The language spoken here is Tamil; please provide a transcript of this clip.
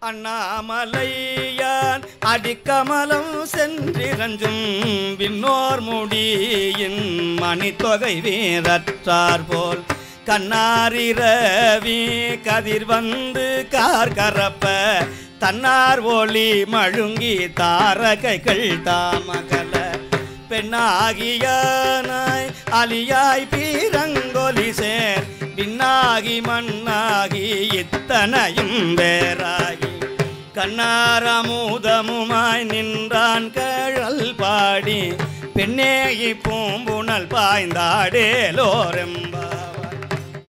அண்ணாமலையான் அடிக்கமலம் சென்றிரஞ்சும் விண்ணோர் முடியின் மணித்தொகை வீரற்றார் போல் கண்ணாரிரவி கதிர் வந்து கார் கரப்ப தன்னார் ஒளி மழுங்கி தாரகைகள் தாமகல பெண்ணாகியானாய் அலியாய் பீரங்கொலி சேர் பின்னாகி மண்ணாகி இத்தனையும் வேறாகி கண்ணாரமுதமுமாய் நின்றான் கழல் பாடி பெண்ணேகி பூம்புணல் பாய்ந்தாடேலோரெம்பா